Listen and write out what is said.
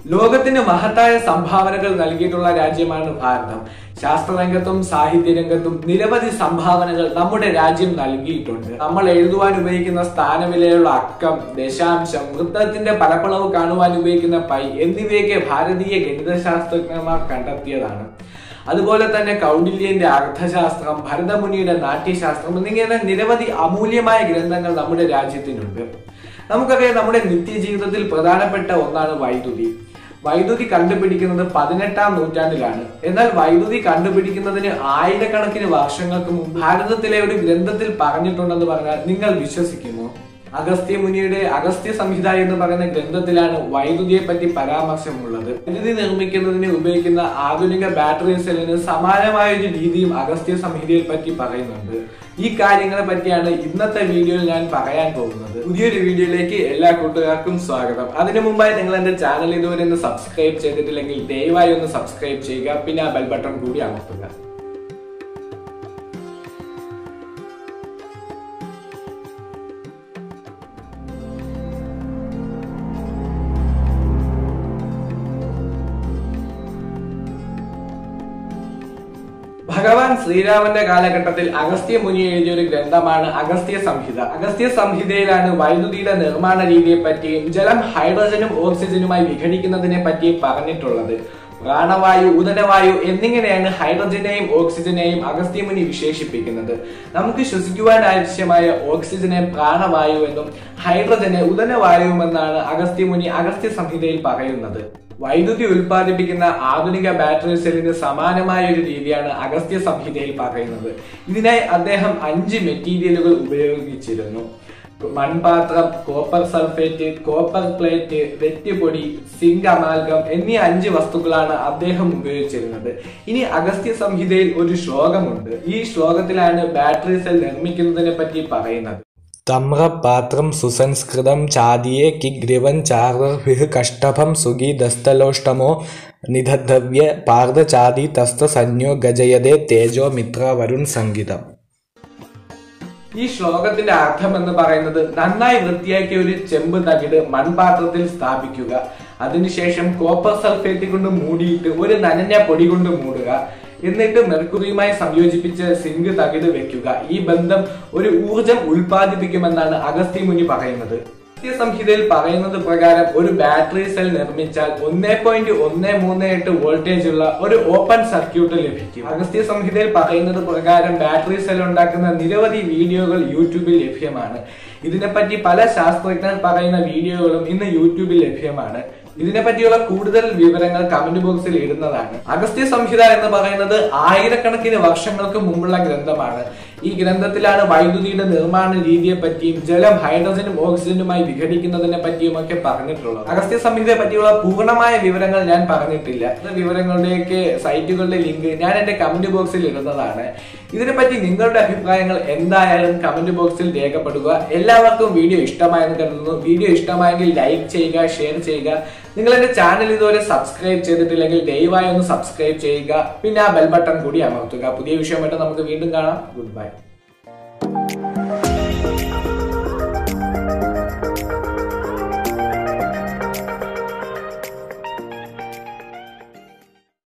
ലോകത്തിന് മഹത്തായ സംഭാവനകൾ നൽകിയിട്ടുള്ള രാജ്യമാണ് ഭാരതം ശാസ്ത്രരംഗത്തും സാഹിത്യരംഗത്തും നിരവധി സംഭാവനകൾ നമ്മുടെ രാജ്യം നൽകിയിട്ടുണ്ട് നമ്മൾ എഴുതുവാൻ ഉപയോഗിക്കുന്ന സ്ഥാനവിലയുള്ള അക്കം ദശാംശം വൃത്തത്തിന്റെ പലപ്പളവ് കാണുവാൻ ഉപയോഗിക്കുന്ന പൈ എന്നിവയൊക്കെ ഭാരതീയ ഗണിതശാസ്ത്രജ്ഞന്മാർ കണ്ടെത്തിയതാണ് അതുപോലെ തന്നെ കൗണ്ടില്യന്റെ അർത്ഥശാസ്ത്രം ഭരതമുനിയുടെ നാട്യശാസ്ത്രം എന്നിങ്ങനെ നിരവധി അമൂല്യമായ ഗ്രന്ഥങ്ങൾ നമ്മുടെ രാജ്യത്തിനുണ്ട് നമുക്കറിയാം നമ്മുടെ നിത്യജീവിതത്തിൽ പ്രധാനപ്പെട്ട ഒന്നാണ് വൈദ്യുതി വൈദ്യുതി കണ്ടുപിടിക്കുന്നത് പതിനെട്ടാം നൂറ്റാണ്ടിലാണ് എന്നാൽ വൈദ്യുതി കണ്ടുപിടിക്കുന്നതിന് ആയിരക്കണക്കിന് വർഷങ്ങൾക്ക് മുമ്പ് ഭാരതത്തിലെ ഒരു ഗ്രന്ഥത്തിൽ പറഞ്ഞിട്ടുണ്ടെന്ന് പറഞ്ഞാൽ നിങ്ങൾ വിശ്വസിക്കുമോ അഗസ്ത്യ മുനിയുടെ അഗസ്ത്യ സംഹിത എന്ന് പറയുന്ന ഗ്രന്ഥത്തിലാണ് വൈദ്യുതിയെ പറ്റി പരാമർശമുള്ളത് വൈദ്യുതി നിർമ്മിക്കുന്നതിന് ഉപയോഗിക്കുന്ന ആധുനിക ബാറ്ററി സെല്ലിന് സമാനമായ ഒരു രീതിയും അഗസ്ത്യ സംഹിതയെ പറ്റി പറയുന്നുണ്ട് ഈ കാര്യങ്ങളെ പറ്റിയാണ് ഇന്നത്തെ വീഡിയോയിൽ ഞാൻ പറയാൻ പോകുന്നത് പുതിയൊരു വീഡിയോയിലേക്ക് എല്ലാ കൂട്ടുകാർക്കും സ്വാഗതം അതിനു മുമ്പായി നിങ്ങൾ എന്റെ ചാനൽ ഇതുവരെ ഒന്ന് സബ്സ്ക്രൈബ് ചെയ്തിട്ടില്ലെങ്കിൽ ദയവായി ഒന്ന് സബ്സ്ക്രൈബ് ചെയ്യുക പിന്നെ ആ ബെൽ ബട്ടൺ കൂടി അമർത്തുക ഭഗവാൻ ശ്രീരാമന്റെ കാലഘട്ടത്തിൽ അഗസ്ത്യ മുനി എഴുതിയ ഒരു ഗ്രന്ഥമാണ് അഗസ്ത്യ സംഹിത അഗസ്ത്യ സംഹിതയിലാണ് വൈദ്യുതിയുടെ നിർമ്മാണ രീതിയെ പറ്റിയും ജലം ഹൈഡ്രജനും ഓക്സിജനുമായി വിഘടിക്കുന്നതിനെ പറ്റിയും പറഞ്ഞിട്ടുള്ളത് പ്രാണവായു ഉദരവായു എന്നിങ്ങനെയാണ് ഹൈഡ്രജനെയും ഓക്സിജനെയും അഗസ്ത്യമുനി വിശേഷിപ്പിക്കുന്നത് നമുക്ക് ശ്വസിക്കുവാൻ ആവശ്യമായ ഓക്സിജനെ പ്രാണവായു എന്നും ഹൈഡ്രജനെ ഉദരവായുവെന്നാണ് അഗസ്ത്യമുനി അഗസ്ത്യ സംഹിതയിൽ പറയുന്നത് വൈദ്യുതി ഉൽപ്പാദിപ്പിക്കുന്ന ആധുനിക ബാറ്ററി സെല്ലിന് സമാനമായ ഒരു രീതിയാണ് അഗസ്ത്യ സംഹിതയിൽ പറയുന്നത് ഇതിനായി അദ്ദേഹം അഞ്ച് മെറ്റീരിയലുകൾ ഉപയോഗിച്ചിരുന്നു മൺപാത്രം കോപ്പർ സൾഫേറ്റ് കോപ്പർ പ്ലേറ്റ് വെറ്റുപൊടി സിങ്ക് അമാൽഗം എന്നീ അഞ്ച് വസ്തുക്കളാണ് അദ്ദേഹം ഉപയോഗിച്ചിരുന്നത് ഇനി അഗസ്ത്യ സംഹിതയിൽ ഒരു ശ്ലോകമുണ്ട് ഈ ശ്ലോകത്തിലാണ് ബാറ്ററി സെൽ നിർമ്മിക്കുന്നതിനെ പറ്റി പറയുന്നത് തമ്രപാത്രം സുസംസ്കൃതം ചാദിയെ കിഗ്രിവൻ ചാർഭിः കഷ്ടഭം സുഖി ദസ്തലോഷ്ടമോ നിധദ്ധവ്യ പാർദ്ധചാതി തസ്ത സന്യോ ഗജയതേ തേജോ മിത്ര വരുൺ സംഗീതം ഈ ശ്ലോകത്തിന്റെ അർത്ഥം എന്ന് പറയുന്നത് നന്നായി വൃത്തിയാക്കിയ ഒരു ചെമ്പ് തകിട് മൺപാത്രത്തിൽ സ്ഥാപിക്കുക അതിനുശേഷം കോപ്പർ സൾഫേറ്റ് കൊണ്ട് മൂടിയിട്ട് ഒരു നനഞ്ഞ പൊടി കൊണ്ട് മൂടുക എന്നിട്ട് മെർക്കുറിയുമായി സംയോജിപ്പിച്ച് സിങ്ക് തകിട് വെക്കുക ഈ ബന്ധം ഒരു ഊർജം ഉൽപ്പാദിപ്പിക്കുമെന്നാണ് അഗസ്ത്യ മുനി പറയുന്നത് അഗസ്ത്യ സംഹിതയിൽ പറയുന്നത് പ്രകാരം ഒരു ബാറ്ററി സെൽ നിർമ്മിച്ചാൽ ഒന്നേ പോയിന്റ് ഒന്ന് മൂന്ന് എട്ട് വോൾട്ടേജ് ഉള്ള ഒരു ഓപ്പൺ സർക്യൂട്ട് ലഭിക്കും അഗസ്ത്യ സംഹിതയിൽ പറയുന്നത് പ്രകാരം ബാറ്ററി സെൽ ഉണ്ടാക്കുന്ന നിരവധി വീഡിയോകൾ യൂട്യൂബിൽ ലഭ്യമാണ് ഇതിനെപ്പറ്റി പല ശാസ്ത്രജ്ഞർ പറയുന്ന വീഡിയോകളും ഇന്ന് യൂട്യൂബിൽ ലഭ്യമാണ് ഇതിനെ പറ്റിയുള്ള കൂടുതൽ വിവരങ്ങൾ കമന്റ് ബോക്സിൽ ഇടുന്നതാണ് അഗസ്ത്യ സംഹിത എന്ന് പറയുന്നത് ആയിരക്കണക്കിന് വർഷങ്ങൾക്ക് മുമ്പുള്ള ഗ്രന്ഥമാണ് ഈ ഗ്രന്ഥത്തിലാണ് വൈദ്യുതിയുടെ നിർമ്മാണ രീതിയെ പറ്റിയും ജലം ഹൈഡ്രജനും ഓക്സിജനുമായി വിഘടിക്കുന്നതിനെ പറ്റിയും ഒക്കെ പറഞ്ഞിട്ടുള്ളത് അഗസ്ത്യ സംഹിതയെ പറ്റിയുള്ള പൂർണ്ണമായ വിവരങ്ങൾ ഞാൻ പറഞ്ഞിട്ടില്ല ഈ വിവരങ്ങളുടെയൊക്കെ സൈറ്റുകളുടെ ലിങ്ക് ഞാൻ എന്റെ കമന്റ് ബോക്സിൽ ഇടുന്നതാണ് ഇതിനെപ്പറ്റി നിങ്ങളുടെ അഭിപ്രായങ്ങൾ എന്തായാലും കമന്റ് ബോക്സിൽ രേഖപ്പെടുക എല്ലാവർക്കും വീഡിയോ ഇഷ്ടമായെന്ന് കരുതുന്നു വീഡിയോ ഇഷ്ടമായെങ്കിൽ ലൈക്ക് ചെയ്യുക ഷെയർ ചെയ്യുക നിങ്ങൾ എന്റെ ചാനൽ ഇതുവരെ സബ്സ്ക്രൈബ് ചെയ്തിട്ടില്ലെങ്കിൽ ദയവായി ഒന്ന് സബ്സ്ക്രൈബ് ചെയ്യുക പിന്നെ ആ ബെൽ ബട്ടൺ കൂടി അമർത്തുക പുതിയ വിഷയമായിട്ട് നമുക്ക് വീണ്ടും കാണാം ഗുഡ് ബൈ